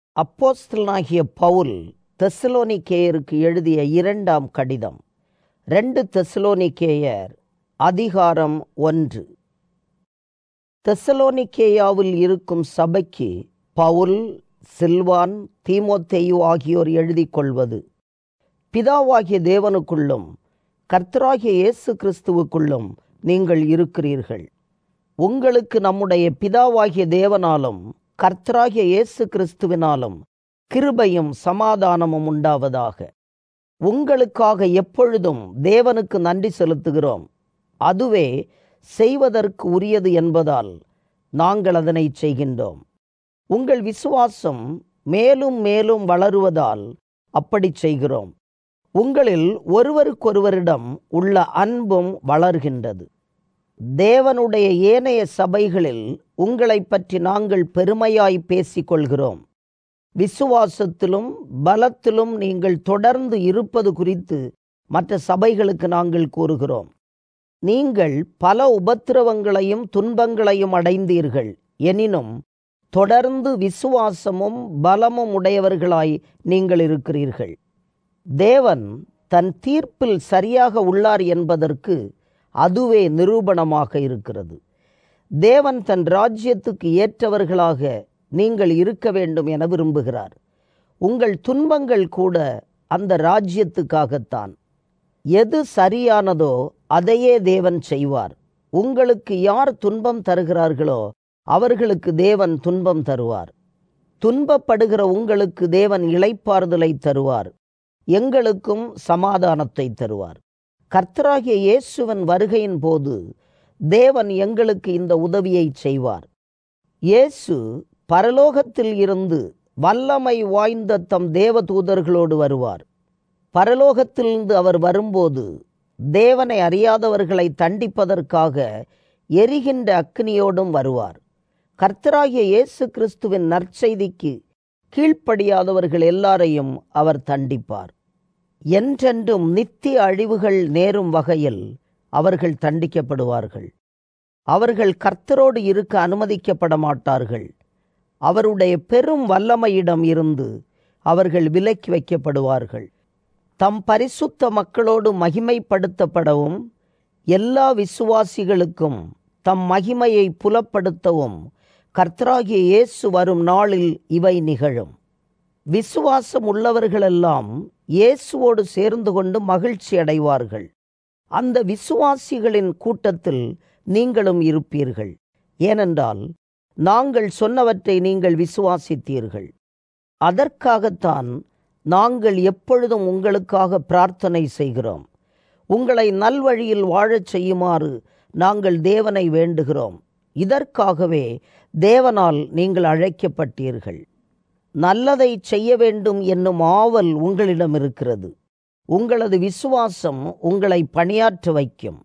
அப்போஸ்தலனாகிய பவுல் தெசலோனிக்கேயருக்கு எழுதிய இரண்டாம் கடிதம் ரெண்டு தெசலோனிக்கேயர் அதிகாரம் ஒன்று தெசலோனிக்கேயாவில் இருக்கும் சபைக்கு பவுல் சில்வான் தீமோத்தேயு ஆகியோர் எழுதிக் கொள்வது பிதாவாகிய தேவனுக்குள்ளும் கர்த்தராகிய இயேசு கிறிஸ்துவுக்குள்ளும் நீங்கள் இருக்கிறீர்கள் உங்களுக்கு நம்முடைய பிதாவாகிய தேவனாலும் கர்த்தராகிய இயேசு கிறிஸ்துவினாலும் கிருபையும் சமாதானமும் உண்டாவதாக உங்களுக்காக எப்பொழுதும் தேவனுக்கு நன்றி செலுத்துகிறோம் அதுவே செய்வதற்கு உரியது என்பதால் நாங்கள் அதனை செய்கின்றோம் உங்கள் விசுவாசம் மேலும் மேலும் வளருவதால் அப்படி செய்கிறோம் உங்களில் ஒருவருக்கொருவரிடம் உள்ள அன்பும் வளர்கின்றது தேவனுடைய ஏனைய சபைகளில் உங்களை பற்றி நாங்கள் பெருமையாய் பேசிக்கொள்கிறோம் விசுவாசத்திலும் பலத்திலும் நீங்கள் தொடர்ந்து இருப்பது குறித்து மற்ற சபைகளுக்கு நாங்கள் கூறுகிறோம் நீங்கள் பல உபத்திரவங்களையும் துன்பங்களையும் அடைந்தீர்கள் எனினும் தொடர்ந்து விசுவாசமும் பலமும் உடையவர்களாய் நீங்கள் இருக்கிறீர்கள் தேவன் தன் தீர்ப்பில் சரியாக உள்ளார் என்பதற்கு அதுவே நிரூபணமாக இருக்கிறது தேவன் தன் ராஜ்யத்துக்கு ஏற்றவர்களாக நீங்கள் இருக்க வேண்டும் என விரும்புகிறார் உங்கள் துன்பங்கள் கூட அந்த ராஜ்யத்துக்காகத்தான் எது சரியானதோ அதையே தேவன் செய்வார் உங்களுக்கு யார் துன்பம் தருகிறார்களோ அவர்களுக்கு தேவன் துன்பம் தருவார் துன்பப்படுகிற உங்களுக்கு தேவன் இளைப்பாறுதலை தருவார் எங்களுக்கும் சமாதானத்தை தருவார் கர்த்தராகிய இயேசுவன் வருகையின் போது தேவன் எங்களுக்கு இந்த உதவியை செய்வார் இயேசு பரலோகத்தில் இருந்து வல்லமை வாய்ந்த தம் தேவதூதர்களோடு வருவார் பரலோகத்திலிருந்து அவர் வரும்போது தேவனை அறியாதவர்களை தண்டிப்பதற்காக எரிகின்ற அக்னியோடும் வருவார் கர்த்தராகிய இயேசு கிறிஸ்துவின் நற்செய்திக்கு கீழ்ப்படியாதவர்கள் எல்லாரையும் அவர் தண்டிப்பார் என்றென்றும் நித்திய அழிவுகள் நேரும் வகையில் அவர்கள் தண்டிக்கப்படுவார்கள் அவர்கள் கர்த்தரோடு இருக்க அனுமதிக்கப்பட மாட்டார்கள் அவருடைய பெரும் வல்லமையிடம் இருந்து அவர்கள் விலக்கி வைக்கப்படுவார்கள் தம் பரிசுத்த மக்களோடு மகிமைப்படுத்தப்படவும் எல்லா விசுவாசிகளுக்கும் தம் மகிமையை புலப்படுத்தவும் கர்த்தராகிய இயேசு வரும் நாளில் இவை நிகழும் விசுவாசம் உள்ளவர்களெல்லாம் இயேசுவோடு சேர்ந்து கொண்டு மகிழ்ச்சி அடைவார்கள் அந்த விசுவாசிகளின் கூட்டத்தில் நீங்களும் இருப்பீர்கள் ஏனென்றால் நாங்கள் சொன்னவற்றை நீங்கள் விசுவாசித்தீர்கள் அதற்காகத்தான் நாங்கள் எப்பொழுதும் உங்களுக்காக பிரார்த்தனை செய்கிறோம் உங்களை நல்வழியில் வாழச் செய்யுமாறு நாங்கள் தேவனை வேண்டுகிறோம் இதற்காகவே தேவனால் நீங்கள் அழைக்கப்பட்டீர்கள் நல்லதை செய்ய வேண்டும் என்னும் ஆவல் உங்களிடம் இருக்கிறது உங்களது விசுவாசம் உங்களை பணியாற்ற வைக்கும்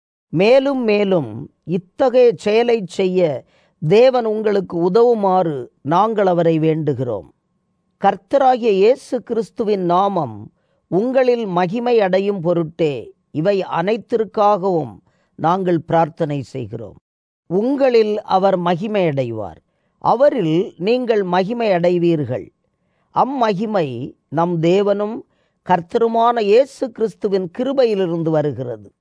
மேலும் மேலும் இத்தகைய செயலை செய்ய தேவன் உங்களுக்கு உதவுமாறு நாங்கள் அவரை வேண்டுகிறோம் கர்த்தராகிய இயேசு கிறிஸ்துவின் நாமம் உங்களில் மகிமை அடையும் பொருட்டே இவை அனைத்திற்காகவும் நாங்கள் பிரார்த்தனை செய்கிறோம் உங்களில் அவர் மகிமை அடைவார் அவரில் நீங்கள் மகிமை அடைவீர்கள் அம்மகிமை நம் தேவனும் கர்த்தருமான இயேசு கிறிஸ்துவின் கிருபையிலிருந்து வருகிறது